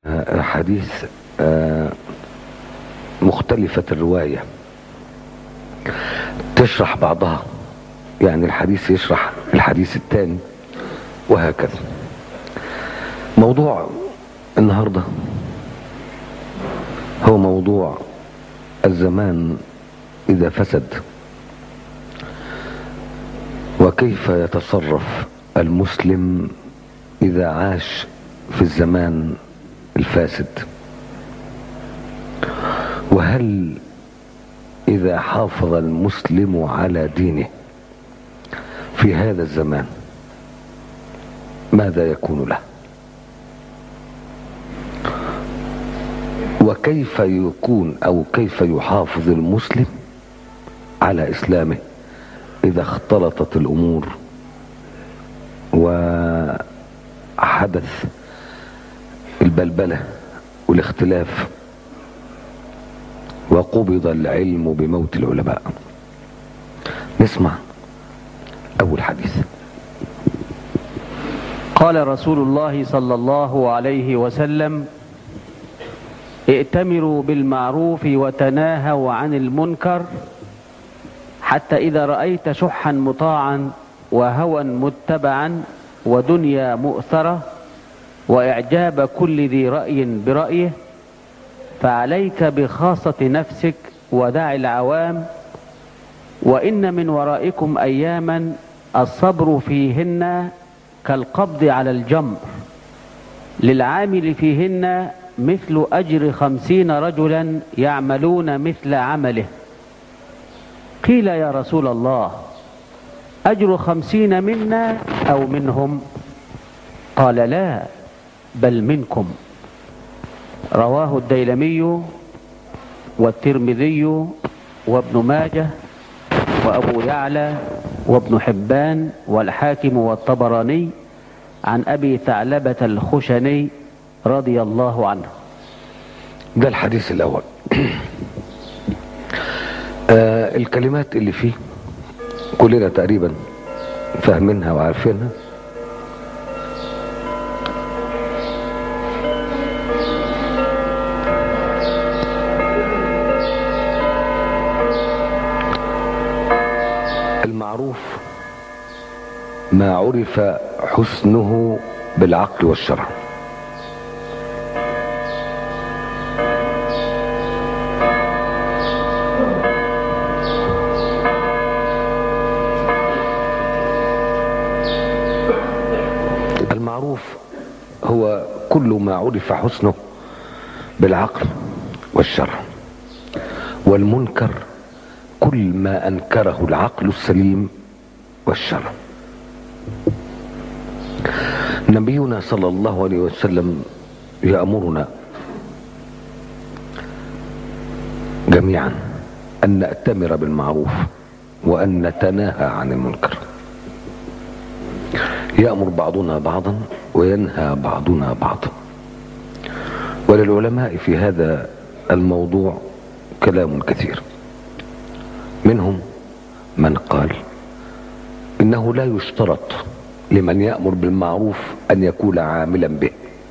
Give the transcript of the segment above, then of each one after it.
حديث مختلفة الرواية تشرح بعضها يعني الحديث يشرح الحديث الثاني وهكذا موضوع النهاردة هو موضوع الزمان إذا فسد وكيف يتصرف المسلم إذا عاش في الزمان الفاسد وهل إذا حافظ المسلم على دينه في هذا الزمان ماذا يكون له وكيف يكون أو كيف يحافظ المسلم على إسلامه إذا اختلطت الأمور وحدث البلبلة والاختلاف وقبض العلم بموت العلماء نسمع أول حديث قال رسول الله صلى الله عليه وسلم ائتمروا بالمعروف وتناهوا عن المنكر حتى إذا رأيت شحا مطاعا وهوى متبعا ودنيا مؤثرة وإعجاب كل ذي رأي برأيه فعليك بخاصة نفسك ودع العوام وإن من ورائكم أياما الصبر فيهن كالقبض على الجمر للعامل فيهن مثل أجر خمسين رجلا يعملون مثل عمله قيل يا رسول الله أجر خمسين منا أو منهم قال لا بل منكم رواه الديلمي والترمذي وابن ماجه وأبو يعلى وابن حبان والحاكم والطبراني عن أبي ثعلبة الخشني رضي الله عنه ده الحديث الأول آه الكلمات اللي فيه كلنا تقريبا فاهمينها وعارفينها المعروف ما عرف حسنه بالعقل والشرع المعروف هو كل ما عرف حسنه بالعقل والشرع والمنكر كل ما انكره العقل السليم والشرع نبينا صلى الله عليه وسلم يامرنا جميعا ان ناتمر بالمعروف وان نتناهى عن المنكر يامر بعضنا بعضا وينهى بعضنا بعضا وللعلماء في هذا الموضوع كلام كثير منهم من قال انه لا يشترط لمن يامر بالمعروف ان يكون عاملا به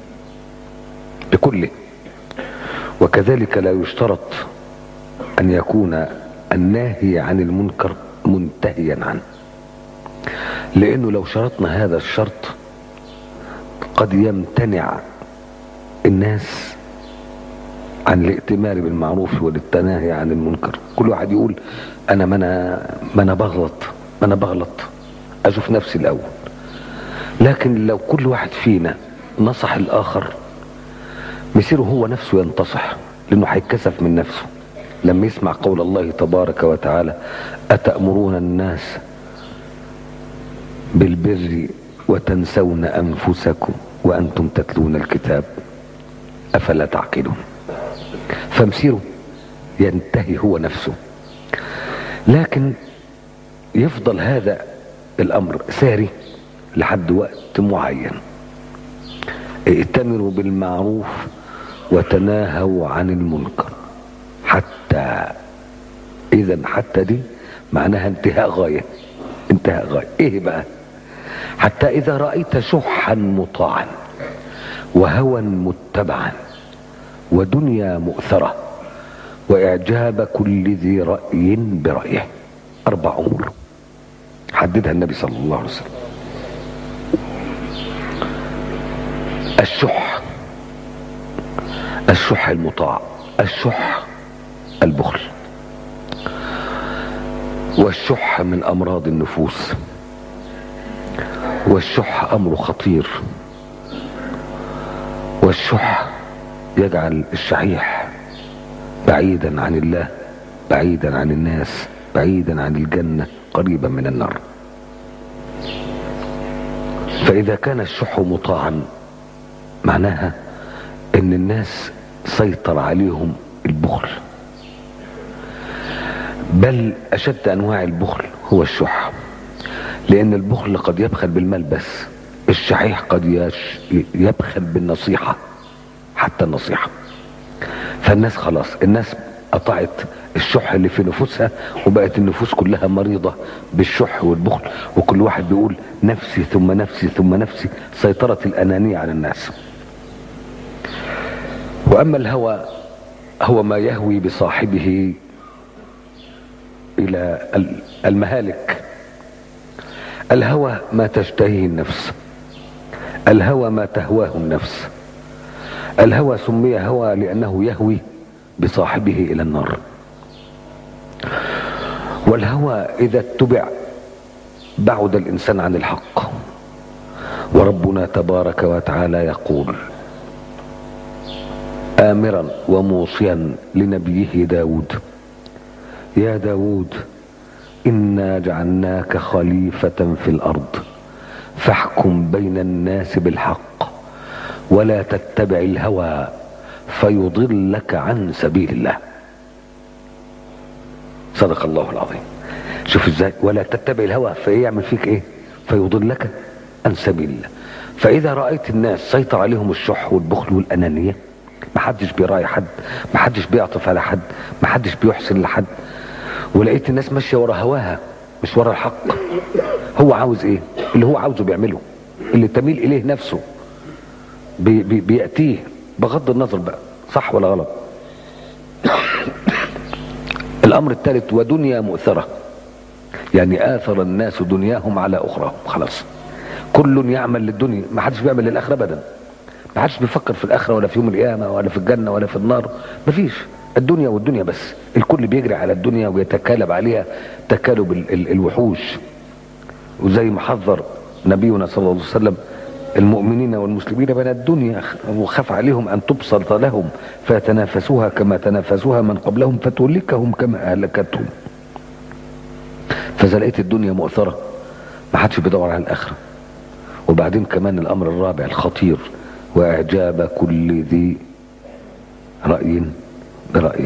بكله وكذلك لا يشترط ان يكون الناهي عن المنكر منتهيا عنه لانه لو شرطنا هذا الشرط قد يمتنع الناس عن الائتمار بالمعروف والتناهي عن المنكر كل واحد يقول انا ما انا ما انا بغلط ما انا بغلط اشوف نفسي الاول لكن لو كل واحد فينا نصح الاخر مسيره هو نفسه ينتصح لانه هيتكسف من نفسه لما يسمع قول الله تبارك وتعالى اتامرون الناس بالبر وتنسون انفسكم وانتم تتلون الكتاب افلا تعقلون فمسيره ينتهي هو نفسه لكن يفضل هذا الامر ساري لحد وقت معين ائتمروا بالمعروف وتناهوا عن المنكر حتى اذا حتى دي معناها انتهاء غاية انتهاء غاية ايه بقى حتى اذا رأيت شحا مطاعا وهوى متبعا ودنيا مؤثرة وإعجاب كل ذي رأي برأيه أربع أمور حددها النبي صلى الله عليه وسلم الشح الشح المطاع الشح البخل والشح من امراض النفوس والشح امر خطير والشح يجعل الشحيح بعيدا عن الله بعيدا عن الناس بعيدا عن الجنه قريبا من النار فاذا كان الشح مطاعا معناها ان الناس سيطر عليهم البخل بل اشد انواع البخل هو الشح لان البخل قد يبخل بالمال بس الشحيح قد يش يبخل بالنصيحة حتى النصيحة فالناس خلاص الناس قطعت الشح اللي في نفوسها وبقت النفوس كلها مريضة بالشح والبخل وكل واحد بيقول نفسي ثم نفسي ثم نفسي سيطرت الأنانية على الناس وأما الهوى هو ما يهوي بصاحبه إلى المهالك الهوى ما تشتهيه النفس الهوى ما تهواه النفس الهوى سمي هوى لأنه يهوي بصاحبه إلى النار والهوى إذا اتبع بعد الإنسان عن الحق وربنا تبارك وتعالى يقول آمرا وموصيا لنبيه داود يا داود إنا جعلناك خليفة في الأرض فاحكم بين الناس بالحق ولا تتبع الهوى فيضلك عن سبيل الله صدق الله العظيم شوف ازاي ولا تتبع الهوى فيعمل فيك ايه فيضلك عن سبيل الله فاذا رايت الناس سيطر عليهم الشح والبخل والانانيه محدش بيراعي حد محدش بيعطف على حد محدش بيحسن لحد ولقيت الناس ماشيه ورا هواها مش ورا الحق هو عاوز ايه اللي هو عاوزه بيعمله اللي تميل اليه نفسه بي بي بياتيه بغض النظر بقى صح ولا غلط الامر الثالث ودنيا مؤثره يعني اثر الناس دنياهم على اخراهم خلاص كل يعمل للدنيا ما حدش بيعمل للاخره ابدا ما حدش بيفكر في الاخره ولا في يوم القيامه ولا في الجنه ولا في النار ما فيش الدنيا والدنيا بس الكل بيجري على الدنيا ويتكالب عليها تكالب ال ال الوحوش وزي ما حذر نبينا صلى الله عليه وسلم المؤمنين والمسلمين من الدنيا وخاف عليهم ان تبسط لهم فيتنافسوها كما تنافسوها من قبلهم فتهلكهم كما اهلكتهم فاذا لقيت الدنيا مؤثره ما حدش بيدور على الاخره وبعدين كمان الامر الرابع الخطير واعجاب كل ذي راي برأيه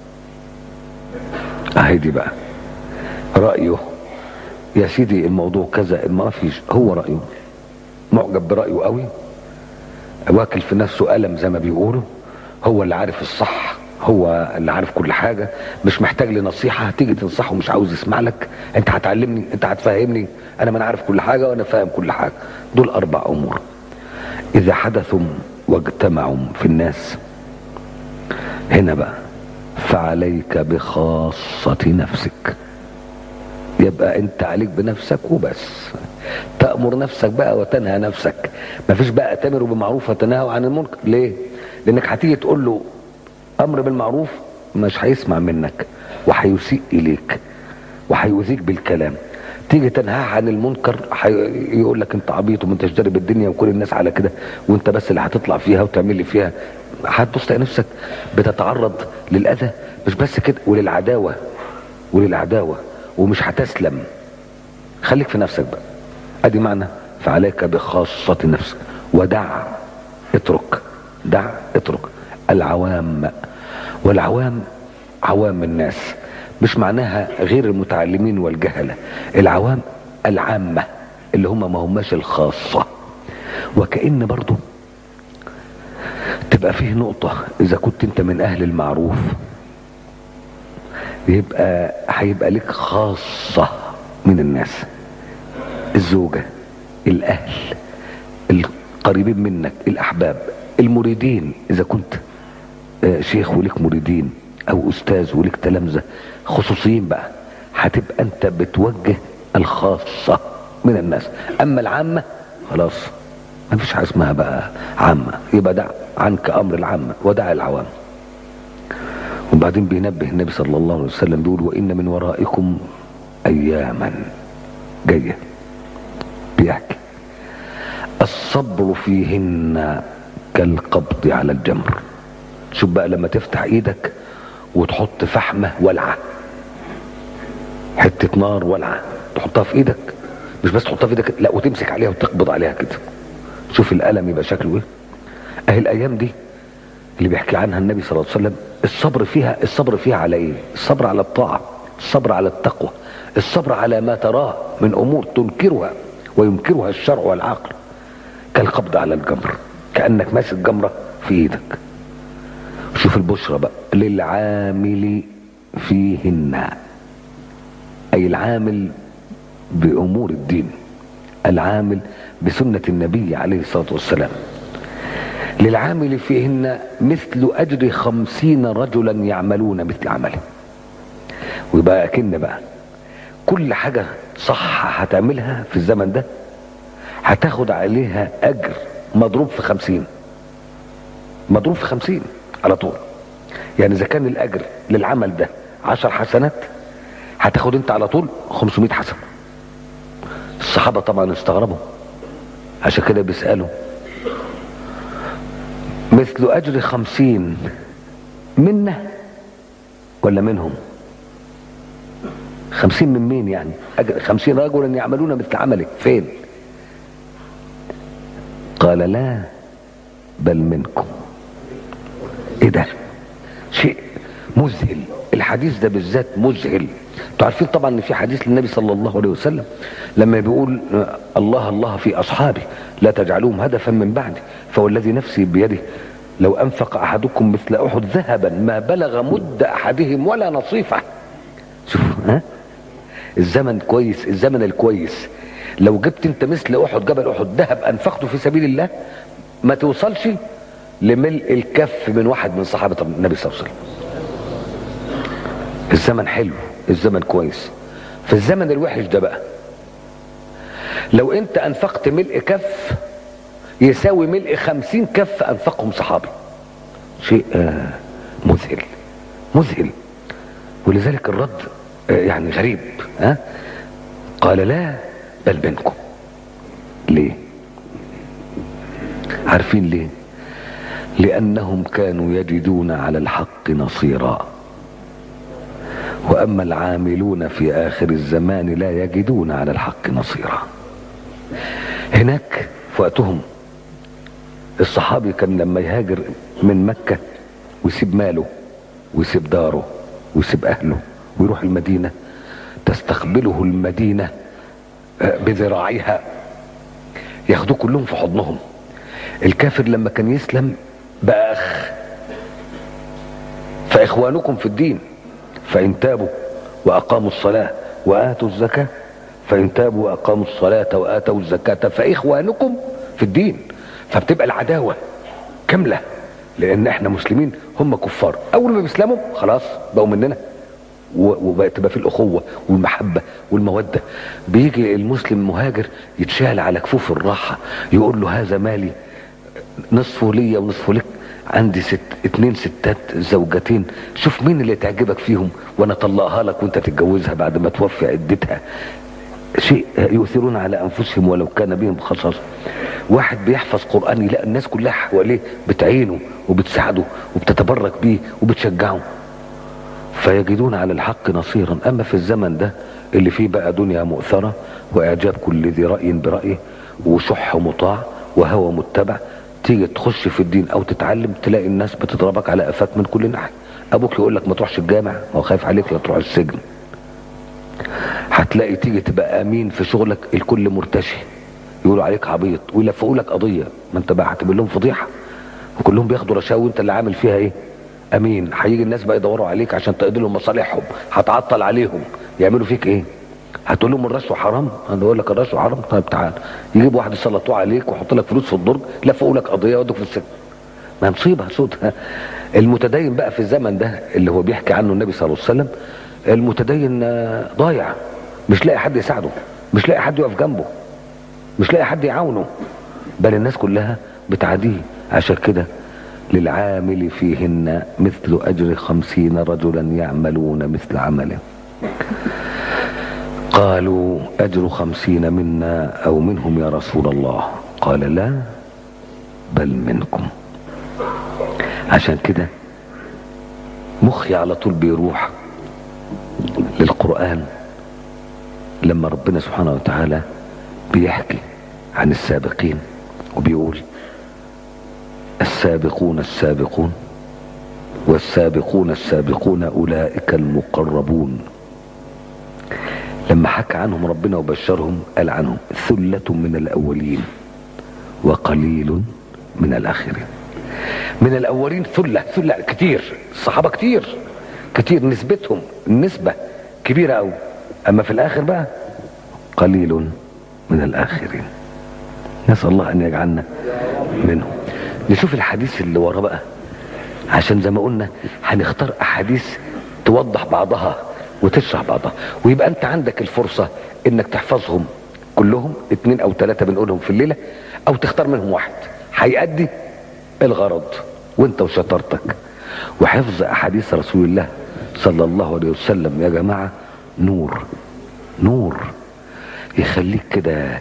اهي دي بقى رأيه يا سيدي الموضوع كذا ما فيش هو رأيه معجب برأيه قوي واكل في نفسه ألم زي ما بيقولوا هو اللي عارف الصح هو اللي عارف كل حاجة مش محتاج لنصيحة هتيجي تنصحه مش عاوز يسمع لك انت هتعلمني انت هتفهمني انا ما انا عارف كل حاجة وانا فاهم كل حاجة دول اربع امور اذا حدثوا واجتمعوا في الناس هنا بقى فعليك بخاصة نفسك يبقى انت عليك بنفسك وبس تأمر نفسك بقى وتنهى نفسك مفيش بقى تأمر بالمعروف وتنهى عن المنكر ليه لانك هتيجي تقول له امر بالمعروف مش هيسمع منك وهيسيء اليك وهيؤذيك بالكلام تيجي تنهاه عن المنكر يقول لك انت عبيط وما انتش داري بالدنيا وكل الناس على كده وانت بس اللي هتطلع فيها وتعمل لي فيها هتبص تلاقي نفسك بتتعرض للاذى مش بس كده وللعداوه وللعداوه ومش هتسلم خليك في نفسك بقى ادي معنى فعليك بخاصة نفسك ودع اترك دع اترك العوام والعوام عوام الناس مش معناها غير المتعلمين والجهلة العوام العامة اللي هم ما هماش الخاصة وكأن برضو تبقى فيه نقطة إذا كنت أنت من أهل المعروف يبقى هيبقى لك خاصة من الناس الزوجة الأهل القريبين منك الأحباب المريدين اذا كنت آه، شيخ ولك مريدين او استاذ ولك تلامذه خصوصيين بقى هتبقى انت بتوجه الخاصه من الناس اما العامه خلاص ما فيش حاجه اسمها بقى عامه يبقى دع عنك امر العامه ودع العوام وبعدين بينبه النبي صلى الله عليه وسلم بيقول وان من ورائكم اياما جايه بيحكي الصبر فيهن كالقبض على الجمر شوف بقى لما تفتح ايدك وتحط فحمة ولعة حتة نار ولعة تحطها في ايدك مش بس تحطها في ايدك لا وتمسك عليها وتقبض عليها كده شوف الألم يبقى شكله ايه اهي الايام دي اللي بيحكي عنها النبي صلى الله عليه وسلم الصبر فيها الصبر فيها على ايه الصبر على الطاعة الصبر على التقوى الصبر على ما تراه من امور تنكرها وينكرها الشرع والعقل كالقبض على الجمر كأنك ماسك جمرة في ايدك شوف البشرى بقى للعامل فيهن اي العامل بامور الدين العامل بسنة النبي عليه الصلاة والسلام للعامل فيهن مثل اجر خمسين رجلا يعملون مثل عمله ويبقى اكن بقى كل حاجة صح هتعملها في الزمن ده هتاخد عليها اجر مضروب في خمسين مضروب في خمسين على طول يعني اذا كان الاجر للعمل ده عشر حسنات هتاخد انت على طول 500 حسنة الصحابة طبعا استغربوا عشان كده بيسألوا مثل اجر خمسين منا ولا منهم خمسين من مين يعني أجر خمسين رجلا يعملون مثل عملك فين قال لا بل منكم ايه ده شيء مذهل الحديث ده بالذات مذهل انتوا عارفين طبعا ان في حديث للنبي صلى الله عليه وسلم لما بيقول الله الله في اصحابي لا تجعلوهم هدفا من بعدي فوالذي نفسي بيده لو انفق احدكم مثل احد ذهبا ما بلغ مد احدهم ولا نصيفه شوف ها الزمن كويس الزمن الكويس لو جبت انت مثل احد جبل احد ذهب انفقته في سبيل الله ما توصلش لملء الكف من واحد من صحابه النبي صلى الله عليه وسلم الزمن حلو الزمن كويس في الزمن الوحش ده بقى لو انت انفقت ملء كف يساوي ملء خمسين كف انفقهم صحابي شيء آه مذهل مذهل ولذلك الرد آه يعني غريب ها آه؟ قال لا بل منكم ليه عارفين ليه لانهم كانوا يجدون على الحق نصيرا واما العاملون في اخر الزمان لا يجدون على الحق نصيرا هناك في وقتهم الصحابي كان لما يهاجر من مكة ويسيب ماله ويسيب داره ويسيب اهله ويروح المدينة تستقبله المدينة بذراعيها ياخدوه كلهم في حضنهم الكافر لما كان يسلم بقى اخ فاخوانكم في الدين فإن تابوا وأقاموا الصلاة وآتوا الزكاة فإن تابوا وأقاموا الصلاة وآتوا الزكاة فإخوانكم في الدين فبتبقى العداوة كاملة لأن احنا مسلمين هم كفار أول ما بيسلموا خلاص بقوا مننا وبقت تبقى في الأخوة والمحبة والمودة بيجي المسلم مهاجر يتشال على كفوف الراحة يقول له هذا مالي نصفه ليا ونصفه لك عندي ست اتنين ستات زوجتين شوف مين اللي تعجبك فيهم وانا اطلقها لك وانت تتجوزها بعد ما توفي عدتها شيء يؤثرون على انفسهم ولو كان بهم خصاص واحد بيحفظ قران يلاقي الناس كلها حواليه بتعينه وبتساعده وبتتبرك بيه وبتشجعه فيجدون على الحق نصيرا اما في الزمن ده اللي فيه بقى دنيا مؤثره واعجاب كل ذي راي برايه وشح مطاع وهوى متبع تيجي تخش في الدين او تتعلم تلاقي الناس بتضربك على قفاك من كل ناحيه ابوك يقول لك ما تروحش الجامع هو خايف عليك لا تروح السجن هتلاقي تيجي تبقى امين في شغلك الكل مرتشي يقولوا عليك عبيط ويلفقوا لك قضيه ما انت بقى هتعمل لهم فضيحه وكلهم بياخدوا رشاوي وانت اللي عامل فيها ايه امين هيجي الناس بقى يدوروا عليك عشان تقضي لهم مصالحهم هتعطل عليهم يعملوا فيك ايه هتقول لهم الرشوه حرام انا بقول لك الرشوه حرام طيب تعال يجيب واحد يسلطوه عليك ويحط لك فلوس في الدرج لفقوا لك قضيه يودوك في السجن ما مصيبه سودة المتدين بقى في الزمن ده اللي هو بيحكي عنه النبي صلى الله عليه وسلم المتدين آه، ضايع مش لاقي حد يساعده مش لاقي حد يقف جنبه مش لاقي حد يعاونه بل الناس كلها بتعاديه عشان كده للعامل فيهن مثل أجر خمسين رجلا يعملون مثل عمله قالوا أجر خمسين منا أو منهم يا رسول الله قال لا بل منكم عشان كده مخي على طول بيروح للقرآن لما ربنا سبحانه وتعالى بيحكي عن السابقين وبيقول السابقون السابقون والسابقون السابقون أولئك المقربون لما حكى عنهم ربنا وبشرهم قال عنهم ثلة من الأولين وقليل من الآخرين من الأولين ثلة ثلة كتير الصحابة كتير كتير نسبتهم النسبة كبيرة أوي أما في الآخر بقى قليل من الآخرين نسأل الله أن يجعلنا منهم نشوف الحديث اللي وراه بقى عشان زي ما قلنا هنختار أحاديث توضح بعضها وتشرح بعضها ويبقى أنت عندك الفرصة إنك تحفظهم كلهم اتنين أو ثلاثة بنقولهم في الليلة أو تختار منهم واحد هيأدي الغرض وانت وشطارتك وحفظ أحاديث رسول الله صلى الله عليه وسلم يا جماعة نور نور يخليك كده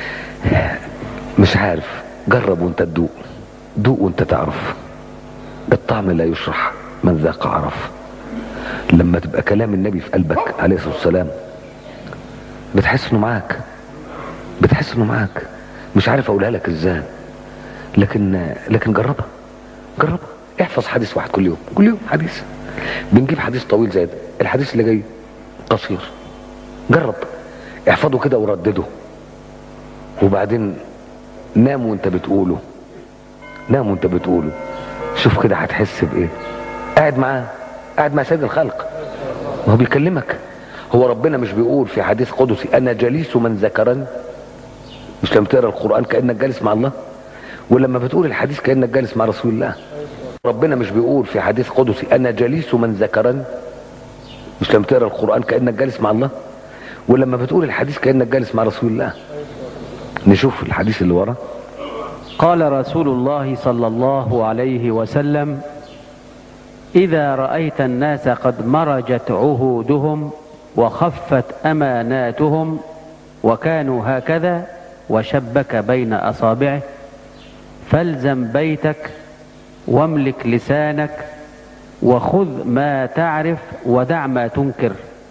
مش عارف جرب وانت تدوق دوق وانت تعرف الطعم لا يشرح من ذاق عرف لما تبقى كلام النبي في قلبك عليه الصلاة والسلام بتحس انه معاك بتحس انه معاك مش عارف اقولها لك ازاي لكن لكن جربها جربها احفظ حديث واحد كل يوم كل يوم حديث بنجيب حديث طويل زي ده الحديث اللي جاي قصير جرب احفظه كده وردده وبعدين نام وانت بتقوله نام وانت بتقوله شوف كده هتحس بايه قاعد معاه قاعد مع سيد الخلق ما هو بيكلمك هو ربنا مش بيقول في حديث قدسي انا جليس من ذكرني مش لما تقرا القران كانك جالس مع الله ولما بتقول الحديث كانك جالس مع رسول الله ربنا مش بيقول في حديث قدسي انا جليس من ذكرني مش لما تقرا القران كانك جالس مع الله ولما بتقول الحديث كانك جالس مع رسول الله نشوف الحديث اللي وراه قال رسول الله صلى الله عليه وسلم إذا رأيت الناس قد مرجت عهودهم وخفت أماناتهم وكانوا هكذا وشبك بين أصابعه فالزم بيتك واملك لسانك وخذ ما تعرف ودع ما تنكر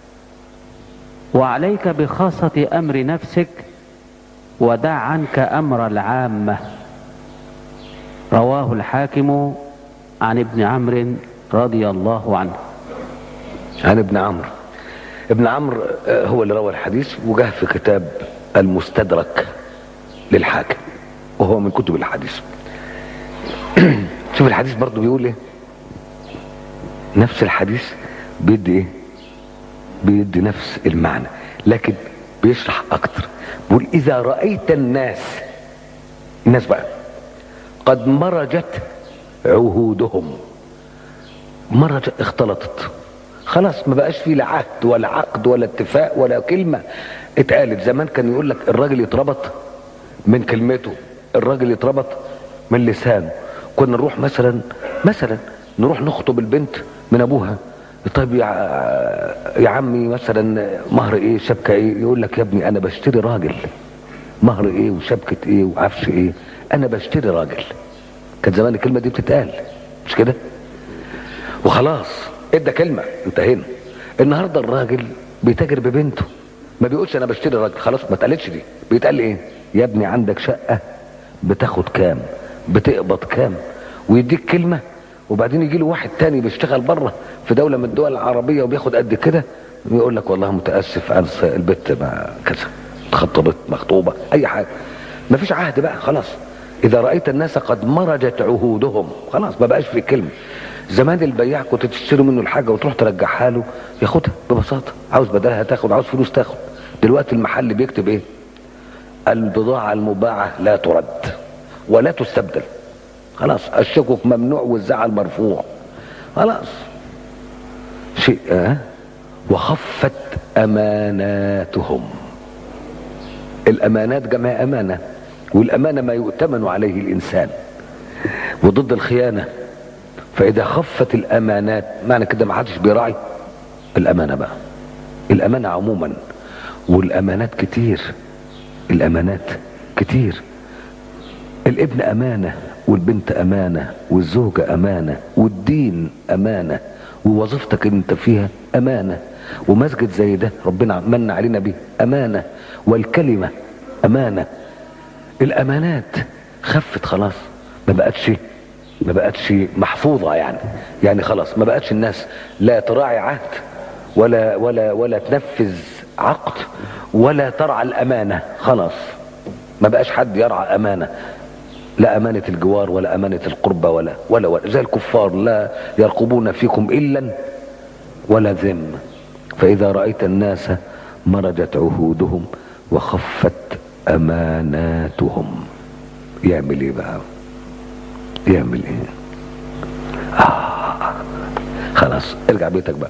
وعليك بخاصة أمر نفسك ودع عنك أمر العامة رواه الحاكم عن ابن عمرو رضي الله عنه عن ابن عمرو ابن عمرو آه، هو اللي روى الحديث وجه في كتاب المستدرك للحاكم وهو من كتب الحديث شوف الحديث برضو بيقول ايه نفس الحديث بيدي ايه بيدي نفس المعنى لكن بيشرح اكتر بيقول اذا رأيت الناس الناس بقى قد مرجت عهودهم مرجت اختلطت خلاص ما بقاش فيه لا عهد ولا عقد ولا اتفاق ولا كلمة اتقالت زمان كان يقول لك الراجل يتربط من كلمته الراجل يتربط من لسانه كنا نروح مثلا مثلا نروح نخطب البنت من ابوها طيب يا يا عمي مثلا مهر ايه شبكه ايه يقول لك يا ابني انا بشتري راجل مهر ايه وشبكه ايه وعفش ايه انا بشتري راجل كانت زمان الكلمه دي بتتقال مش كده وخلاص ادى كلمه انتهينا النهارده الراجل بيتاجر ببنته ما بيقولش انا بشتري راجل خلاص ما اتقالتش دي بيتقال ايه يا ابني عندك شقه بتاخد كام بتقبض كام ويديك كلمه وبعدين يجي له واحد تاني بيشتغل بره في دوله من الدول العربيه وبياخد قد كده ويقول لك والله متاسف انا البت ما كذا اتخطبت مخطوبه اي حاجه ما فيش عهد بقى خلاص اذا رايت الناس قد مرجت عهودهم خلاص ما بقاش في كلمه زمان البياع كنت تشتري منه الحاجه وتروح ترجعها له ياخدها ببساطه عاوز بدلها تاخد عاوز فلوس تاخد دلوقتي المحل بيكتب ايه البضاعه المباعه لا ترد ولا تستبدل خلاص الشكوك ممنوع والزعل مرفوع خلاص شيء آه وخفت اماناتهم الامانات جمع امانه والامانه ما يؤتمن عليه الانسان وضد الخيانه فاذا خفت الامانات معنى كده ما حدش بيراعي الامانه بقى الامانه عموما والامانات كتير الامانات كتير الابن امانه والبنت امانه والزوجه امانه والدين امانه ووظيفتك اللي انت فيها امانه ومسجد زي ده ربنا من علينا به امانه والكلمه امانه الامانات خفت خلاص ما بقتش ما بقتش محفوظه يعني يعني خلاص ما بقتش الناس لا تراعي عهد ولا ولا ولا تنفذ عقد ولا ترعى الامانه خلاص ما بقاش حد يرعى امانه لا امانه الجوار ولا امانه القربى ولا ولا ولا زي الكفار لا يرقبون فيكم الا ولا ذم فاذا رايت الناس مرجت عهودهم وخفت اماناتهم يعمل ايه بقى يعمل ايه آه. خلاص ارجع بيتك بقى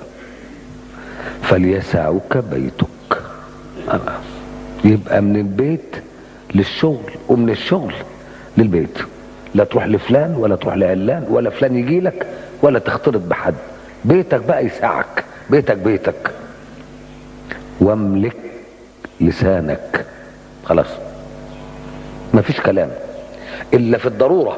فليسعك بيتك آه. يبقى من البيت للشغل ومن الشغل للبيت لا تروح لفلان ولا تروح لعلان ولا فلان يجي لك ولا تختلط بحد بيتك بقى يسعك بيتك بيتك واملك لسانك خلاص مفيش كلام الا في الضروره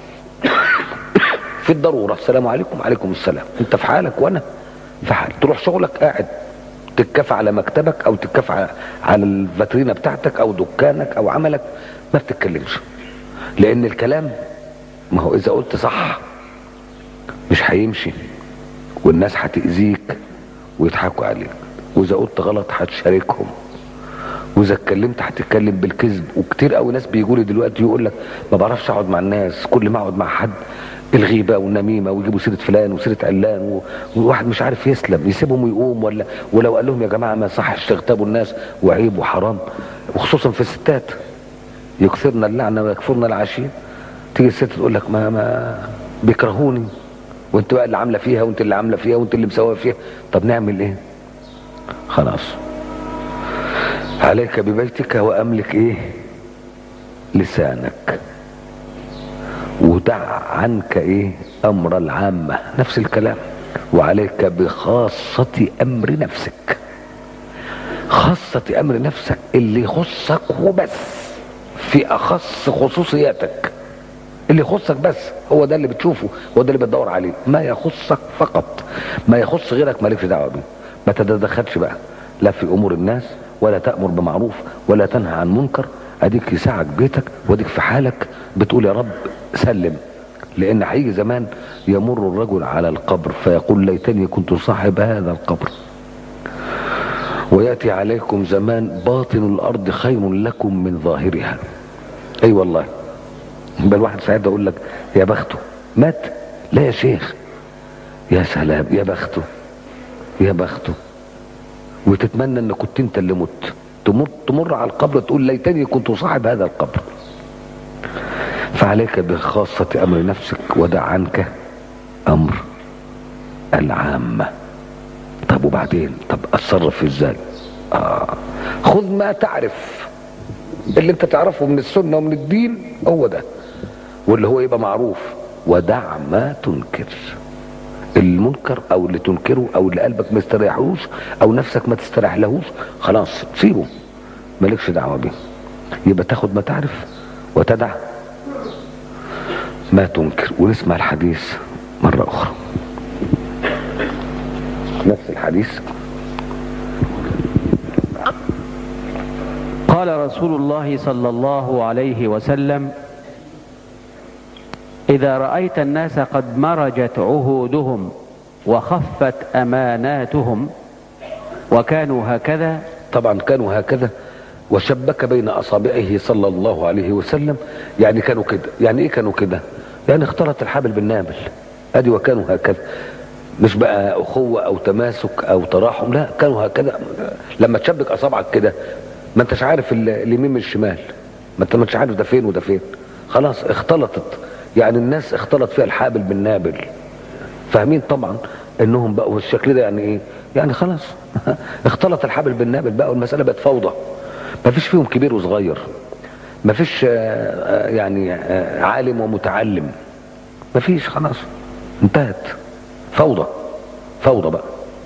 في الضروره السلام عليكم وعليكم السلام انت في حالك وانا في حال تروح شغلك قاعد تتكفى على مكتبك او تتكفى على الفاترينه بتاعتك او دكانك او عملك ما بتتكلمش لان الكلام ما هو اذا قلت صح مش هيمشي والناس هتأذيك ويضحكوا عليك واذا قلت غلط هتشاركهم واذا اتكلمت هتتكلم بالكذب وكتير قوي ناس بيجوا لي دلوقتي يقول لك ما بعرفش اقعد مع الناس كل ما اقعد مع حد الغيبه والنميمه ويجيبوا سيره فلان وسيره علان و- وواحد مش عارف يسلم يسيبهم ويقوم ولا ولو قال لهم يا جماعه ما صحش تغتابوا الناس وعيب وحرام وخصوصا في الستات يكثرن اللعنه ويكفرن العشير تيجي الست تقول لك ما ما بيكرهوني وانت بقى اللي عامله فيها وانت اللي عامله فيها وانت اللي مسويه فيها طب نعمل ايه خلاص عليك ببيتك واملك ايه لسانك ودع عنك ايه امر العامه نفس الكلام وعليك بخاصه امر نفسك خاصه امر نفسك اللي يخصك وبس في اخص خصوصياتك اللي يخصك بس هو ده اللي بتشوفه هو ده اللي بتدور عليه ما يخصك فقط ما يخص غيرك مالكش دعوه بيه ما تتدخلش بقى لا في امور الناس ولا تامر بمعروف ولا تنهى عن منكر اديك يسعك بيتك واديك في حالك بتقول يا رب سلم لان هيجي زمان يمر الرجل على القبر فيقول ليتني كنت صاحب هذا القبر وياتي عليكم زمان باطن الارض خير لكم من ظاهرها اي أيوة والله بل واحد ساعات اقول لك يا بخته مات لا يا شيخ يا سلام يا بخته يا بخته وتتمنى ان كنت انت اللي مت تمر تمر على القبر تقول ليتني كنت صاحب هذا القبر فعليك بخاصة امر نفسك ودع عنك امر العامة طب وبعدين طب اتصرف ازاي آه. خذ ما تعرف اللي انت تعرفه من السنة ومن الدين هو ده واللي هو يبقى معروف ودع ما تنكر المنكر او اللي تنكره او اللي قلبك ما يستريحوش او نفسك ما تستريح لهوش خلاص سيبه مالكش دعوه بيه يبقى تاخد ما تعرف وتدع ما تنكر ونسمع الحديث مره اخرى نفس الحديث قال رسول الله صلى الله عليه وسلم إذا رأيت الناس قد مرجت عهودهم وخفت أماناتهم وكانوا هكذا طبعا كانوا هكذا وشبك بين اصابعه صلى الله عليه وسلم يعني كانوا كده يعني ايه كانوا كده يعني اختلط الحبل بالنابل ادي وكانوا هكذا مش بقى اخوه او تماسك او تراحم لا كانوا هكذا لما تشبك اصابعك كده ما انتش عارف ال- اليمين من الشمال ما انت مش عارف ده فين وده فين خلاص اختلطت يعني الناس اختلط فيها الحابل بالنابل فاهمين طبعا انهم بقوا بالشكل ده يعني ايه يعني خلاص اختلط الحبل بالنابل بقى والمساله بقت فوضى ما فيش فيهم كبير وصغير ما فيش يعني آه، عالم ومتعلم ما فيش خلاص انتهت فوضى فوضى بقى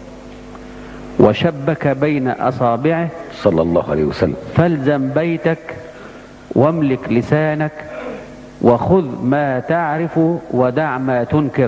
وشبك بين أصابعه صلى الله عليه وسلم فالزم بيتك واملك لسانك وخذ ما تعرف ودع ما تنكر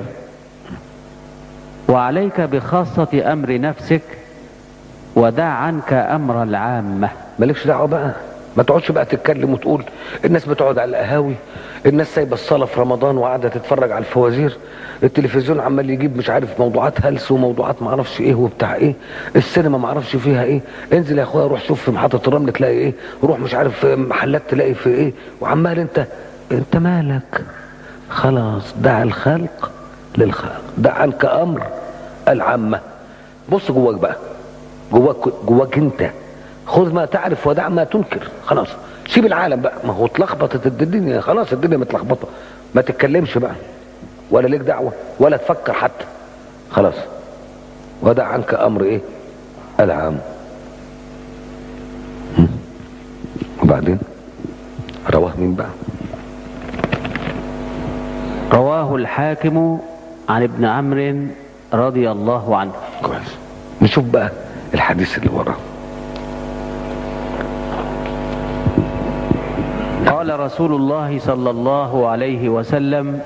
وعليك بخاصة أمر نفسك ودع عنك أمر العامة مالكش دعوه بقى ما تقعدش بقى تتكلم وتقول الناس بتقعد على القهاوي الناس سايبه الصلاه في رمضان وقاعده تتفرج على الفوازير التلفزيون عمال يجيب مش عارف موضوعات هلس وموضوعات ما اعرفش ايه وبتاع ايه السينما ما اعرفش فيها ايه انزل يا اخويا روح شوف في محطه الرمل تلاقي ايه روح مش عارف في محلات تلاقي في ايه وعمال انت انت مالك خلاص دع الخلق للخلق دع عنك امر العامه بص جواك بقى جواك جواك انت خذ ما تعرف ودع ما تنكر خلاص سيب العالم بقى ما هو اتلخبطت الدنيا خلاص الدنيا متلخبطه ما تتكلمش بقى ولا ليك دعوه ولا تفكر حتى خلاص ودع عنك امر ايه العام هم؟ وبعدين رواه مين بقى رواه الحاكم عن ابن عمرو رضي الله عنه كويس نشوف بقى الحديث اللي وراه قال رسول الله صلى الله عليه وسلم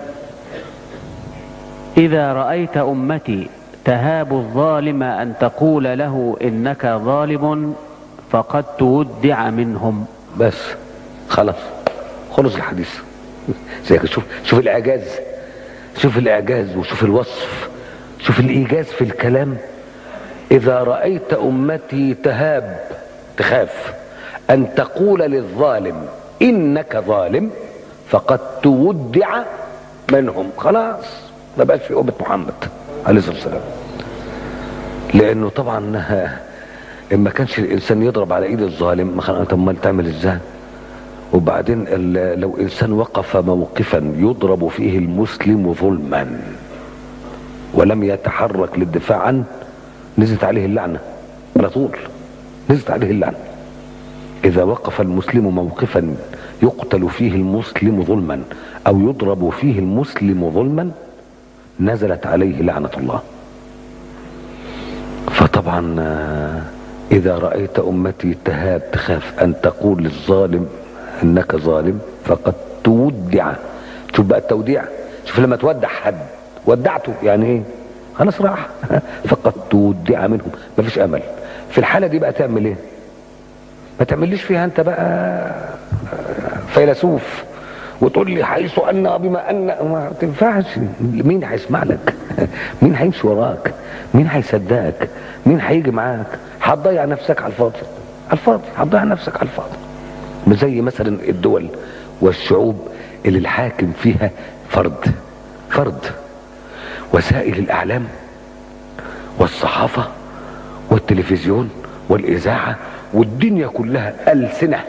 إذا رأيت أمتي تهاب الظالم أن تقول له إنك ظالم فقد تودع منهم بس خلاص خلص الحديث زي كده شوف شوف الاعجاز شوف الاعجاز وشوف الوصف شوف الايجاز في الكلام اذا رايت امتي تهاب تخاف ان تقول للظالم انك ظالم فقد تودع منهم خلاص ما بقاش في امه محمد عليه الصلاه والسلام لانه طبعا ما كانش الانسان يضرب على ايد الظالم ما خلاص طب امال تعمل ازاي وبعدين ال- لو انسان وقف موقفا يضرب فيه المسلم ظلما ولم يتحرك للدفاع عنه نزلت عليه اللعنه على طول نزلت عليه اللعنه اذا وقف المسلم موقفا يقتل فيه المسلم ظلما او يضرب فيه المسلم ظلما نزلت عليه لعنه الله فطبعا آه، اذا رايت امتي تهاب تخاف ان تقول للظالم انك ظالم فقد تودع شوف بقى التوديع شوف لما تودع حد ودعته يعني ايه خلاص راح فقد تودع منهم مفيش امل في الحاله دي بقى تعمل ايه ما تعمليش فيها انت بقى فيلسوف وتقول لي حيث ان بما ان ما تنفعش مين هيسمع لك مين هيمشي وراك مين هيصدقك مين هيجي معاك هتضيع نفسك على الفاضي على الفاضي هتضيع نفسك على الفاضي مش زي مثلا الدول والشعوب اللي الحاكم فيها فرد فرد وسائل الاعلام والصحافه والتلفزيون والاذاعه والدنيا كلها السنه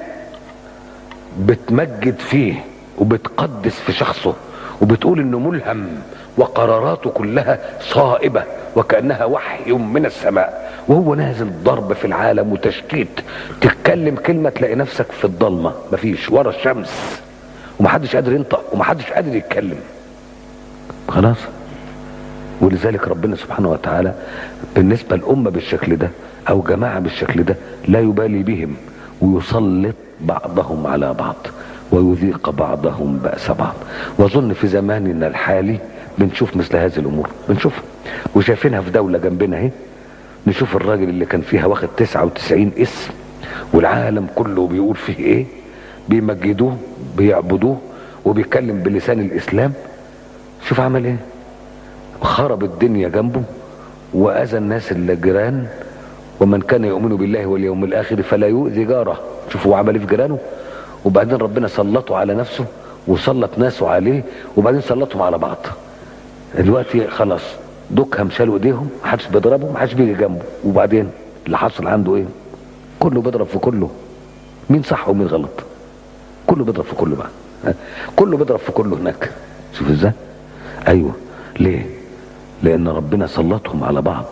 بتمجد فيه وبتقدس في شخصه وبتقول انه ملهم وقراراته كلها صائبه وكانها وحي من السماء وهو نازل ضرب في العالم وتشتيت تتكلم كلمه تلاقي نفسك في الضلمه مفيش ورا الشمس ومحدش قادر ينطق ومحدش قادر يتكلم خلاص ولذلك ربنا سبحانه وتعالى بالنسبة الأمة بالشكل ده أو جماعة بالشكل ده لا يبالي بهم ويسلط بعضهم على بعض ويذيق بعضهم بأس بعض وأظن في زماننا الحالي بنشوف مثل هذه الأمور بنشوفها وشايفينها في دولة جنبنا اهي نشوف الراجل اللي كان فيها واخد 99 اسم والعالم كله بيقول فيه ايه بيمجدوه بيعبدوه وبيتكلم بلسان الإسلام شوف عمل ايه خرب الدنيا جنبه واذى الناس اللي جيران ومن كان يؤمن بالله واليوم الاخر فلا يؤذي جاره شوفوا هو عمل ايه في جيرانه وبعدين ربنا سلطه على نفسه وسلط ناسه عليه وبعدين سلطهم على بعض دلوقتي خلاص دكهم شالوا ايديهم محدش بيضربه محدش بيجي جنبه وبعدين اللي حصل عنده ايه كله بيضرب في كله مين صح ومين غلط كله بيضرب في كله بقى ها؟ كله بيضرب في كله هناك شوف ازاي ايوه ليه لان ربنا سلطهم على بعض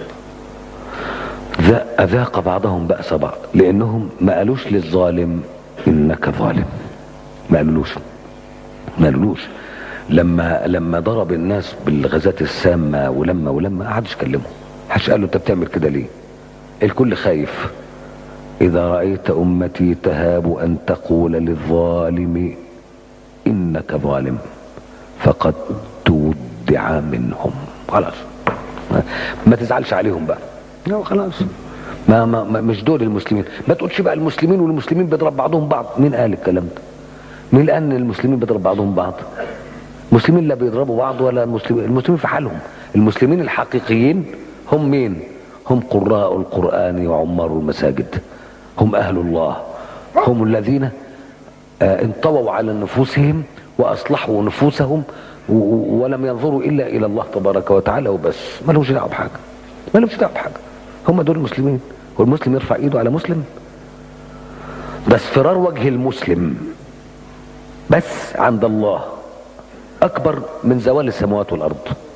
ذا- اذاق بعضهم باس بعض لانهم ما قالوش للظالم انك ظالم ما قالولوش ما قالولوش لما لما ضرب الناس بالغازات السامه ولما ولما ما حدش كلمه حدش قال له انت بتعمل كده ليه الكل خايف اذا رايت امتي تهاب ان تقول للظالم انك ظالم فقد تودع منهم خلاص ما تزعلش عليهم بقى لا خلاص ما, ما, ما مش دول المسلمين ما تقولش بقى المسلمين والمسلمين بيضرب بعضهم بعض مين قال الكلام ده مين قال ان المسلمين بيضرب بعضهم بعض المسلمين لا بيضربوا بعض ولا المسلمين المسلمين في حالهم المسلمين الحقيقيين هم مين هم قراء القرآن وعمار المساجد هم أهل الله هم الذين آه، انطووا على نفوسهم وأصلحوا نفوسهم و- و- ولم ينظروا إلا إلى الله تبارك وتعالى وبس ما لهمش دعوة بحاجة ما لهمش دعوة بحاجة هم دول المسلمين والمسلم يرفع ايده على مسلم بس فرار وجه المسلم بس عند الله اكبر من زوال السماوات والارض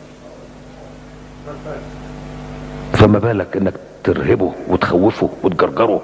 فما بالك انك ترهبه وتخوفه وتجرجره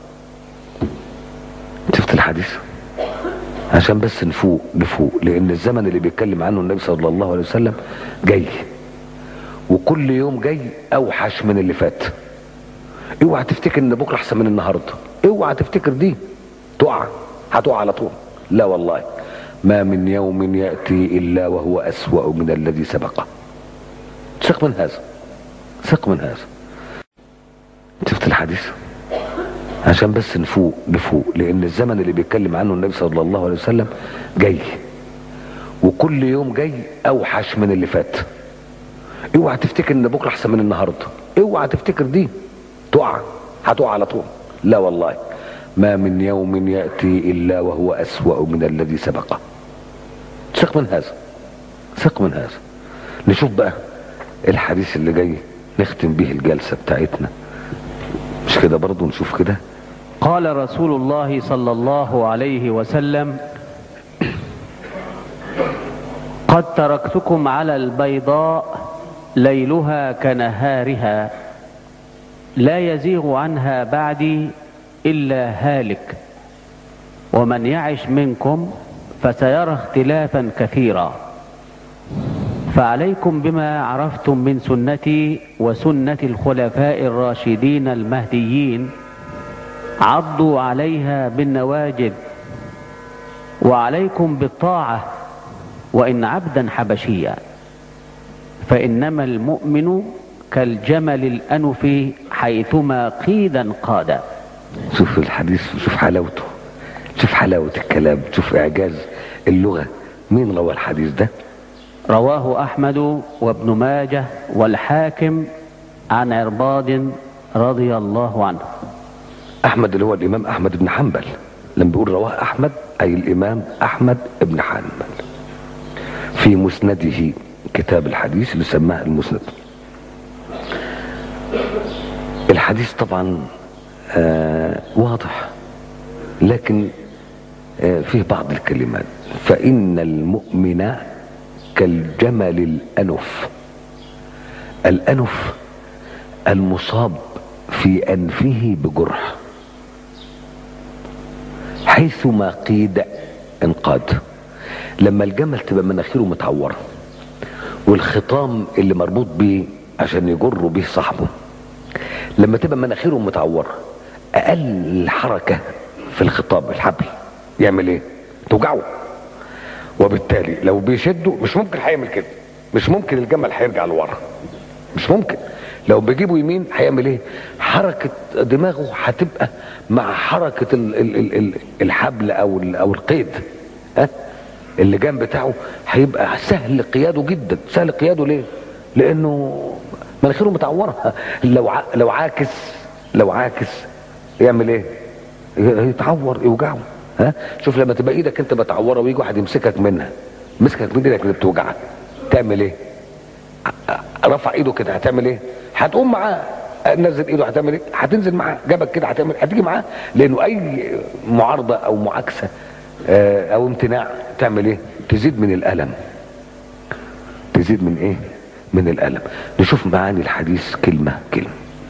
شفت الحديث عشان بس نفوق نفوق لان الزمن اللي بيتكلم عنه النبي صلى الله عليه وسلم جاي وكل يوم جاي اوحش من اللي فات اوعى تفتكر ان بكره احسن من النهارده اوعى تفتكر دي تقع هتقع على طول لا والله ما من يوم ياتي الا وهو اسوا من الذي سبقه ثق من هذا ثق من هذا شفت الحديث عشان بس نفوق نفوق لان الزمن اللي بيتكلم عنه النبي صلى الله عليه وسلم جاي وكل يوم جاي اوحش من اللي فات اوعى تفتكر ان بكره احسن من النهارده اوعى تفتكر دي تقع هتقع على طول لا والله ما من يوم ياتي الا وهو اسوا من الذي سبقه ثق من هذا ثق من هذا نشوف بقى الحديث اللي جاي نختم به الجلسه بتاعتنا مش كده برضه نشوف كده قال رسول الله صلى الله عليه وسلم قد تركتكم على البيضاء ليلها كنهارها لا يزيغ عنها بعدي الا هالك ومن يعش منكم فسيرى اختلافا كثيرا فعليكم بما عرفتم من سنتي وسنه الخلفاء الراشدين المهديين عضوا عليها بالنواجذ وعليكم بالطاعه وان عبدا حبشيا فانما المؤمن كالجمل الانف حيثما قيدا قادا شوف الحديث شوف حلاوته شوف حلاوة الكلام شوف إعجاز اللغة مين روى الحديث ده رواه احمد وابن ماجه والحاكم عن عرباض رضي الله عنه أحمد اللي هو الإمام أحمد بن حنبل لما بيقول رواه أحمد أي الإمام أحمد بن حنبل في مسنده كتاب الحديث اللي سماه المسند الحديث طبعا آه واضح لكن آه فيه بعض الكلمات فإن المؤمن كالجمل الأنف الأنف المصاب في أنفه بجرح حيثما قيد انقاد لما الجمل تبقى مناخيره متعوره والخطام اللي مربوط بيه عشان يجر بيه صاحبه لما تبقى مناخيره متعوره اقل حركه في الخطاب الحبل يعمل ايه توجعه وبالتالي لو بيشده مش ممكن هيعمل كده مش ممكن الجمل هيرجع لورا مش ممكن لو بيجيبه يمين هيعمل ايه حركة دماغه هتبقى مع حركة ال ال ال ال الحبل او ال او القيد ها اللجام بتاعه هيبقى سهل قياده جدا سهل قياده ليه لانه مناخيره متعوره لو ع... لو عاكس لو عاكس يعمل ايه يتعور يوجعه ها شوف لما تبقى ايدك انت متعوره ويجي واحد يمسكك منها مسكك من ايدك اللي بتوجعك تعمل ايه رفع ايده كده هتعمل ايه هتقوم معاه نزل ايده هتعمل ايه هتنزل معاه جابك كده هتعمل هتيجي معاه لانه اي معارضه او معاكسه او امتناع تعمل ايه تزيد من الالم بتزيد من ايه من الالم نشوف معاني الحديث كلمه كلمه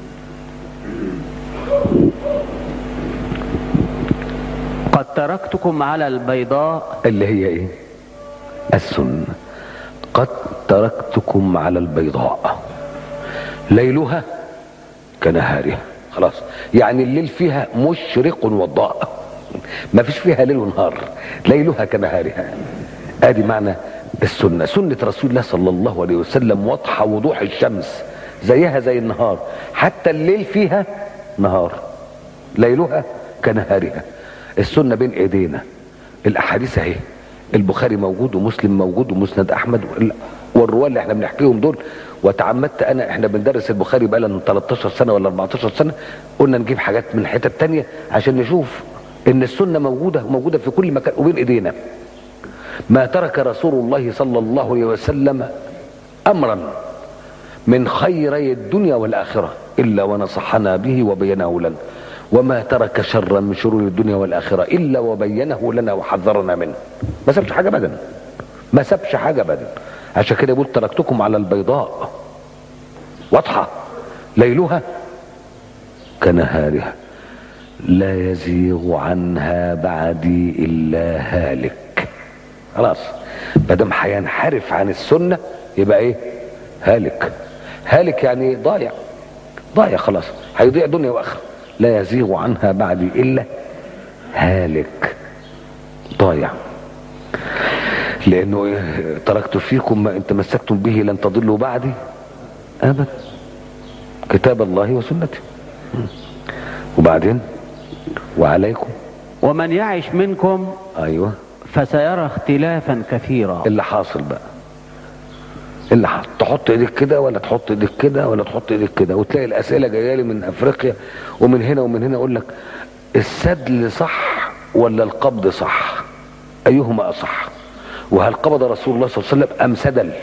قد تركتكم على البيضاء اللي هي ايه السنه قد تركتكم على البيضاء ليلها كنهارها خلاص يعني الليل فيها مشرق وضاء ما فيش فيها ليل ونهار ليلها كنهارها ادي معنى السنه سنه رسول الله صلى الله عليه وسلم واضحه وضوح الشمس زيها زي النهار حتى الليل فيها نهار ليلها كنهارها السنه بين ايدينا الاحاديث اهي البخاري موجود ومسلم موجود ومسند احمد والرواه اللي احنا بنحكيهم دول وتعمدت انا احنا بندرس البخاري بقى لنا 13 سنه ولا 14 سنه قلنا نجيب حاجات من حتت تانية عشان نشوف ان السنه موجوده موجوده في كل مكان وبين ايدينا ما ترك رسول الله صلى الله عليه وسلم امرا من خيري الدنيا والاخره الا ونصحنا به وبينه لنا وما ترك شرا من شرور الدنيا والاخره الا وبينه لنا وحذرنا منه ما سابش حاجه ابدا ما سابش حاجه ابدا عشان كده يقول تركتكم على البيضاء واضحه ليلها كنهارها لا يزيغ عنها بعدي الا هالك خلاص ما دام هينحرف عن السنه يبقى ايه هالك هالك يعني ضايع ضايع خلاص هيضيع دنيا واخره لا يزيغ عنها بعدي الا هالك ضايع لانه إيه؟ تركت فيكم ما ان تمسكتم به لن تضلوا بعدي ابدا كتاب الله وسنته وبعدين وعليكم ومن يعش منكم ايوه فسيرى اختلافا كثيرا اللي حاصل بقى اللي حاصل تحط ايديك كده ولا تحط ايديك كده ولا تحط ايديك كده وتلاقي الاسئله جايه لي من افريقيا ومن هنا ومن هنا اقول لك السدل صح ولا القبض صح ايهما اصح وهل قبض رسول الله صلى الله عليه وسلم ام سدل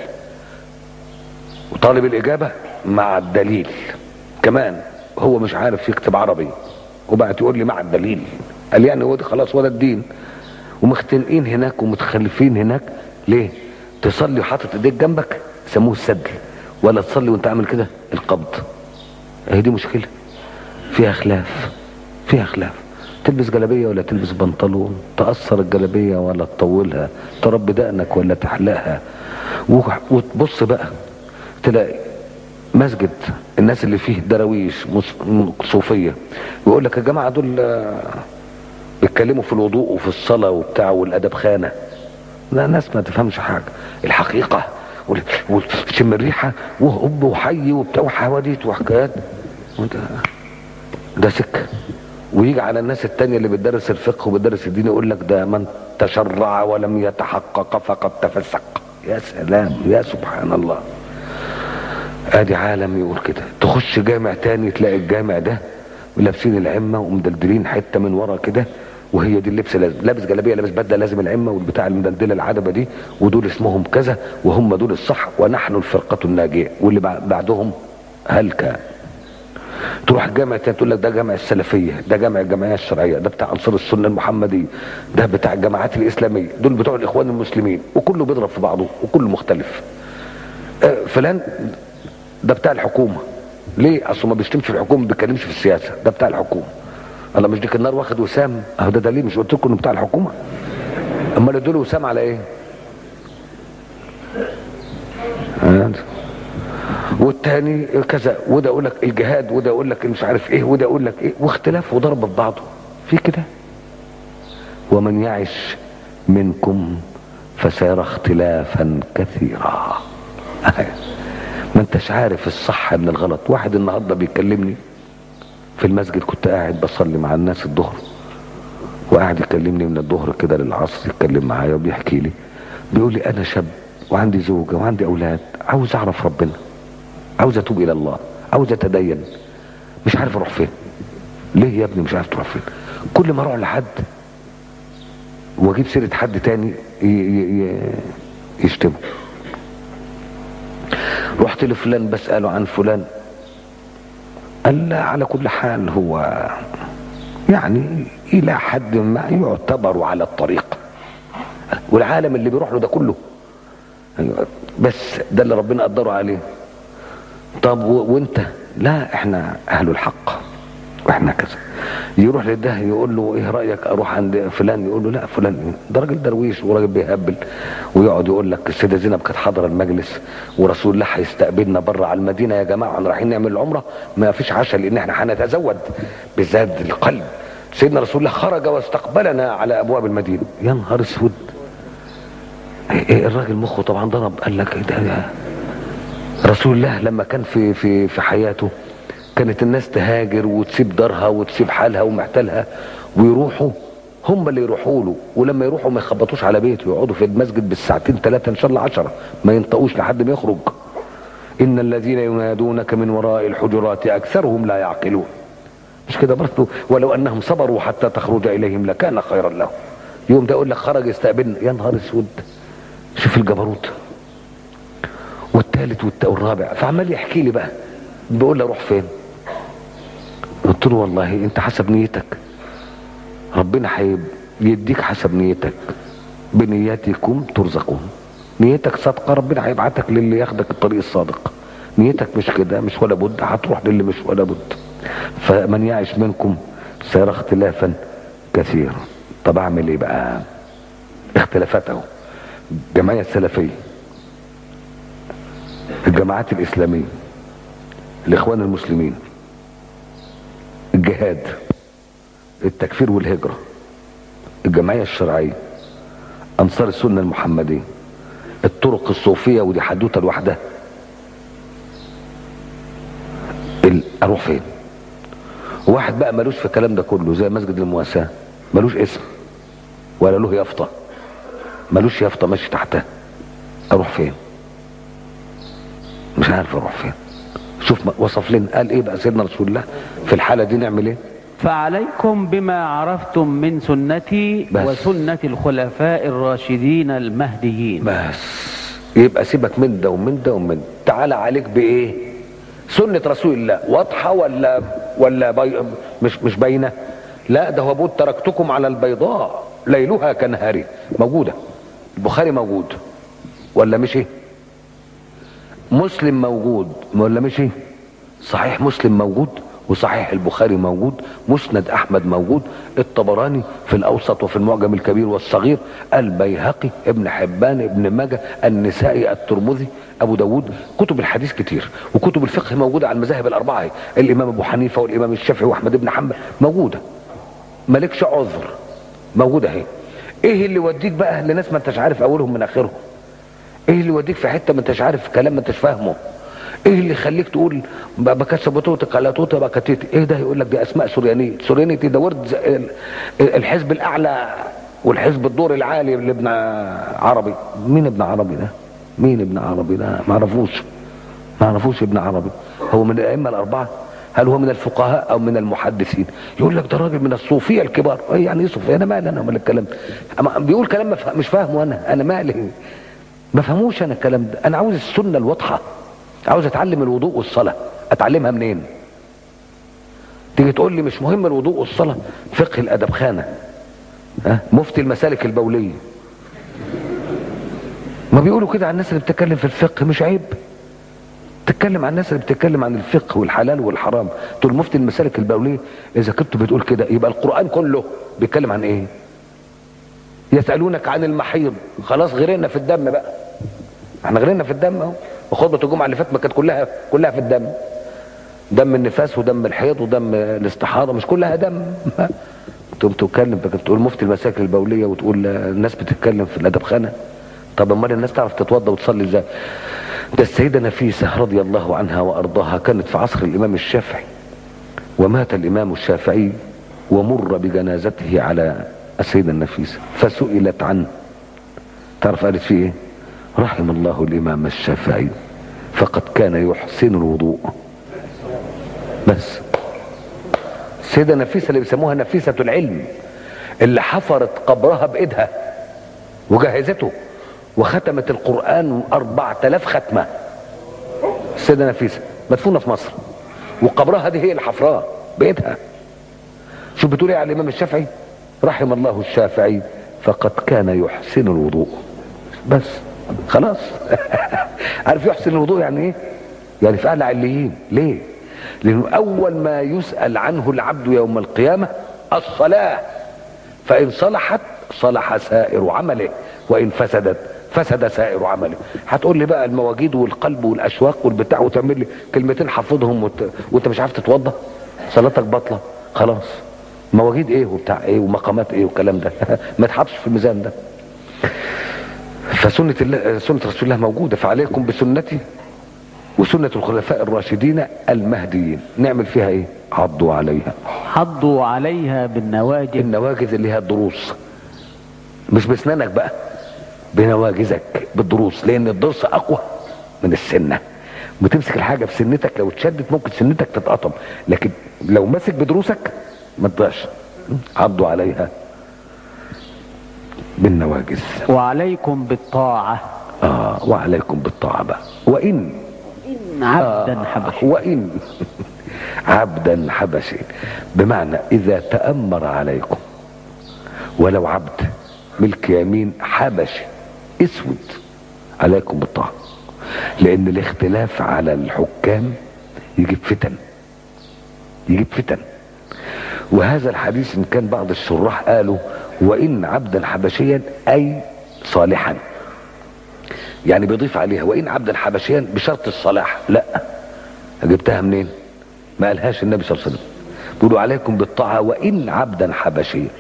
وطالب الاجابه مع الدليل كمان هو مش عارف يكتب عربي وبقى يقول لي مع الدليل قال يعني هو ده خلاص ولا الدين ومختنقين هناك ومتخلفين هناك ليه تصلي وحاطط ايديك جنبك سموه السدل ولا تصلي وانت عامل كده القبض هي دي مشكله فيها خلاف فيها خلاف تلبس جلابيه ولا تلبس بنطلون تقصر الجلابيه ولا تطولها تربي دقنك ولا تحلقها وتبص بقى تلاقي مسجد الناس اللي فيه دراويش صوفيه ويقول لك يا جماعه دول بيتكلموا في الوضوء وفي الصلاه وبتاع والادب خانه لا ناس ما تفهمش حاجه الحقيقه وتشم الريحه وهب وحي وبتاع وحواديت وحكايات وانت ده سكه ويجي على الناس التانية اللي بتدرس الفقه وبتدرس الدين يقول لك ده من تشرع ولم يتحقق فقد تفسق يا سلام يا سبحان الله ادي عالم يقول كده تخش جامع تاني تلاقي الجامع ده لابسين العمه ومدلدلين حته من ورا كده وهي دي اللبس لازم لابس جلابيه لابس بدله لازم العمه والبتاع المدلدله العدبه دي ودول اسمهم كذا وهم دول الصح ونحن الفرقه الناجيه واللي بعدهم هلكه تروح جامع تاني تقول لك ده جامع السلفيه ده جامع الجمعيه الشرعيه ده بتاع انصار السنه المحمديه ده بتاع الجماعات الاسلاميه دول بتوع الاخوان المسلمين وكله بيضرب في بعضه وكله مختلف آه فلان ده بتاع الحكومه ليه اصله ما بيشتمش في الحكومه ما بيتكلمش في السياسه ده بتاع الحكومه الله مش ديك النار واخد وسام اهو ده دليل مش قلت لكم انه بتاع الحكومه امال ادوا له وسام على ايه والتاني كذا وده يقول لك الجهاد وده يقول لك مش عارف ايه وده يقول لك ايه واختلاف وضرب في بعضه في كده ومن يعش منكم فسيرى اختلافا كثيرا ما انتش عارف الصح من الغلط واحد النهارده بيكلمني في المسجد كنت قاعد بصلي مع الناس الظهر وقاعد يكلمني من الظهر كده للعصر يتكلم معايا وبيحكي لي بيقول لي انا شاب وعندي زوجه وعندي اولاد عاوز اعرف ربنا عاوز اتوب الى الله عاوز اتدين مش عارف اروح فين ليه يا ابني مش عارف تروح فين كل ما اروح لحد واجيب سيره حد تاني يشتمه رحت لفلان بساله عن فلان قال لا على كل حال هو يعني الى حد ما يعتبر على الطريق والعالم اللي بيروح له ده كله بس ده اللي ربنا قدره عليه طب و... وانت لا احنا اهل الحق واحنا كذا يروح لده يقول له ايه رايك اروح عند فلان يقول له لا فلان ده راجل درويش وراجل بيهبل ويقعد يقول لك السيده زينب كانت حاضره المجلس ورسول الله هيستقبلنا بره على المدينه يا جماعه احنا رايحين نعمل العمره ما فيش عشاء لان احنا هنتزود بزاد القلب سيدنا رسول الله خرج واستقبلنا على ابواب المدينه يا نهار اسود ايه الراجل مخه طبعا ضرب قال لك ايه ده رسول الله لما كان في في في حياته كانت الناس تهاجر وتسيب دارها وتسيب حالها ومحتالها ويروحوا هم اللي يروحوا له ولما يروحوا ما يخبطوش على بيته يقعدوا في المسجد بالساعتين ثلاثه ان شاء الله عشرة ما ينطقوش لحد ما يخرج ان الذين ينادونك من وراء الحجرات اكثرهم لا يعقلون مش كده برضه ولو انهم صبروا حتى تخرج اليهم لكان خيرا لهم يوم ده يقول لك خرج يستقبلنا يا نهار اسود شوف الجبروت والثالث والرابع فعمال يحكي لي بقى بيقول لي اروح فين قلت له والله انت حسب نيتك ربنا هيديك حسب نيتك بنياتكم ترزقون نيتك صادقه ربنا هيبعتك للي ياخدك الطريق الصادق نيتك مش كده مش ولا بد هتروح للي مش ولا بد فمن يعش منكم سيرى اختلافا كثيرا طب اعمل ايه بقى اختلافات اهو الجمعيه السلفيه الجماعات الاسلاميه الاخوان المسلمين الجهاد التكفير والهجرة الجمعية الشرعية أنصار السنة المحمدية الطرق الصوفية ودي حدوتة لوحدها أروح فين واحد بقى ملوش في الكلام ده كله زي مسجد المواساة ملوش اسم ولا له يافطة ملوش يافطة ماشي تحتها أروح فين مش عارف أروح فين شوف وصف لنا قال ايه بقى سيدنا رسول الله في الحاله دي نعمل ايه فعليكم بما عرفتم من سنتي بس. وسنة الخلفاء الراشدين المهديين بس يبقى سيبك من ده ومن ده ومن ده تعالى عليك بايه سنة رسول الله واضحة ولا ولا بي مش مش باينة لا ده هو بيقول تركتكم على البيضاء ليلها كنهارها موجودة البخاري موجود ولا مش ايه مسلم موجود ولا مش ايه صحيح مسلم موجود وصحيح البخاري موجود مسند احمد موجود الطبراني في الاوسط وفي المعجم الكبير والصغير البيهقي ابن حبان ابن ماجه النسائي الترمذي ابو داود كتب الحديث كتير وكتب الفقه موجوده على المذاهب الاربعه هي. الامام ابو حنيفه والامام الشافعي واحمد بن حنبل موجوده مالكش عذر موجوده اهي ايه اللي يوديك بقى لناس ما انتش عارف اولهم من اخرهم ايه اللي يوديك في حته ما انتش عارف كلام ما انتش فاهمه ايه اللي يخليك تقول بكسب بطوتك على توته بكتيتي ايه ده يقول لك دي اسماء سوريانيه سوريانيه ده ورد الحزب الاعلى والحزب الدور العالي لابن عربي مين ابن عربي ده مين ابن عربي ده ما اعرفوش ما اعرفوش ابن عربي هو من الائمه الاربعه هل هو من الفقهاء او من المحدثين يقول لك ده راجل من الصوفيه الكبار ايه يعني ايه صوفيه انا مالي انا ومال الكلام ده بيقول كلام مش فاهمه انا انا مالي ما فهموش انا الكلام ده انا عاوز السنه الواضحه عاوز اتعلم الوضوء والصلاه اتعلمها منين تيجي تقول لي مش مهم الوضوء والصلاه فقه الادب خانه ها مفتي المسالك البوليه ما بيقولوا كده عن الناس اللي بتتكلم في الفقه مش عيب تتكلم عن الناس اللي بتتكلم عن الفقه والحلال والحرام تقول مفتي المسالك البوليه اذا كنت بتقول كده يبقى القران كله بيتكلم عن ايه يسالونك عن المحيض خلاص غرقنا في الدم بقى احنا غرقنا في الدم اهو وخطبه الجمعه اللي فاتت ما كانت كلها كلها في الدم دم النفاس ودم الحيض ودم الاستحاضه مش كلها دم تقوم تتكلم تقول مفتي المساكن البوليه وتقول الناس بتتكلم في الادب خانه طب امال الناس تعرف تتوضا وتصلي ازاي ده السيده نفيسه رضي الله عنها وارضاها كانت في عصر الامام الشافعي ومات الامام الشافعي ومر بجنازته على السيده النفيسه فسئلت عنه تعرف قالت فيه ايه رحم الله الامام الشافعي فقد كان يحسن الوضوء بس السيده نفيسه اللي بيسموها نفيسه العلم اللي حفرت قبرها بايدها وجهزته وختمت القران أربعة آلاف ختمه السيده نفيسه مدفونه في مصر وقبرها دي هي اللي حفراه بايدها شو بتقول ايه على الامام الشافعي رحم الله الشافعي فقد كان يحسن الوضوء بس خلاص عارف يحسن الوضوء يعني ايه يعني في اعلى عليين ليه لانه اول ما يسال عنه العبد يوم القيامه الصلاه فان صلحت صلح سائر عمله وان فسدت فسد سائر عمله هتقول لي بقى المواجيد والقلب والاشواق والبتاع وتعمل لي كلمتين حفظهم وت... وانت مش عارف تتوضا صلاتك باطله خلاص مواجيد ايه وبتاع ايه ومقامات ايه والكلام ده ما تحطش في الميزان ده فسنة الله سنة رسول الله موجودة فعليكم بسنتي وسنة الخلفاء الراشدين المهديين نعمل فيها ايه عضوا عليها حضوا عليها بالنواجذ النواجذ اللي هي الضروس مش بسنانك بقى بنواجذك بالضروس لان الضرس اقوى من السنه بتمسك الحاجه بسنتك لو اتشدت ممكن سنتك تتقطم لكن لو ماسك بدروسك ما تضيعش عضوا عليها بالنواجذ وعليكم بالطاعة اه وعليكم بالطاعه بقى وان إن عبدا حبشي وإن عبدا حبشي بمعنى إذا تأمر عليكم ولو عبد ملك يمين حبشي اسود عليكم بالطاعة لأن الاختلاف على الحكام يجيب فتن يجيب فتن وهذا الحديث إن كان بعض الشراح قالوا وإن عبدا حبشيا أي صالحا يعني بيضيف عليها وإن عبدا حبشيا بشرط الصلاح لا جبتها منين ما قالهاش النبي صلى الله عليه وسلم بيقولوا عليكم بالطاعة وإن عبدا حبشيا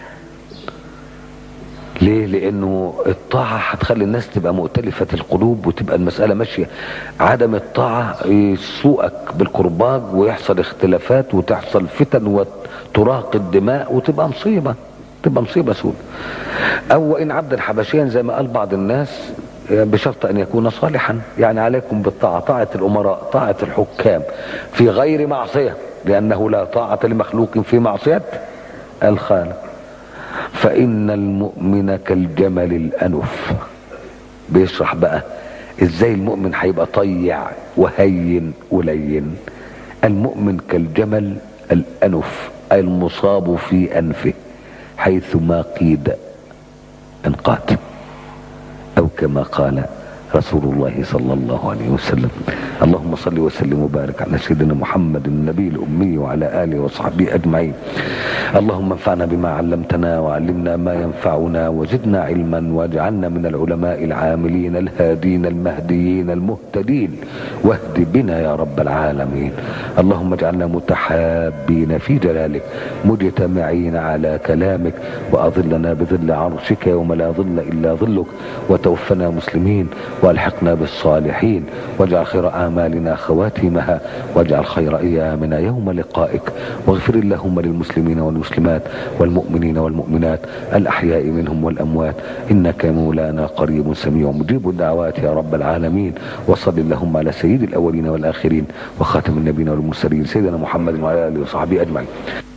ليه لانه الطاعة هتخلي الناس تبقى مؤتلفة القلوب وتبقى المسألة ماشية عدم الطاعة يسوقك بالقرباج ويحصل اختلافات وتحصل فتن وتراق الدماء وتبقى مصيبة تبقى مصيبة سود او ان عبدا حبشيا زي ما قال بعض الناس بشرط ان يكون صالحا يعني عليكم بالطاعة طاعة الامراء طاعة الحكام في غير معصية لانه لا طاعة لمخلوق في معصية الخالق فإن المؤمن كالجمل الأنف بيشرح بقى ازاي المؤمن هيبقى طيع وهين ولين المؤمن كالجمل الأنف المصاب في أنفه حيث ما قيد انقاد أو كما قال رسول الله صلى الله عليه وسلم اللهم صل وسلم وبارك على سيدنا محمد النبي الأمي وعلى آله وصحبه أجمعين اللهم انفعنا بما علمتنا وعلمنا ما ينفعنا وزدنا علما واجعلنا من العلماء العاملين الهادين المهديين المهتدين واهد بنا يا رب العالمين اللهم اجعلنا متحابين في جلالك مجتمعين على كلامك وأظلنا بظل عرشك يوم لا ظل إلا ظلك وتوفنا مسلمين والحقنا بالصالحين واجعل خير اعمالنا خواتمها واجعل خير ايامنا يوم لقائك واغفر اللهم للمسلمين والمسلمات والمؤمنين والمؤمنات الاحياء منهم والاموات انك مولانا قريب سميع مجيب الدعوات يا رب العالمين وصل اللهم على سيد الاولين والاخرين وخاتم النبيين والمرسلين سيدنا محمد وعلى اله وصحبه اجمعين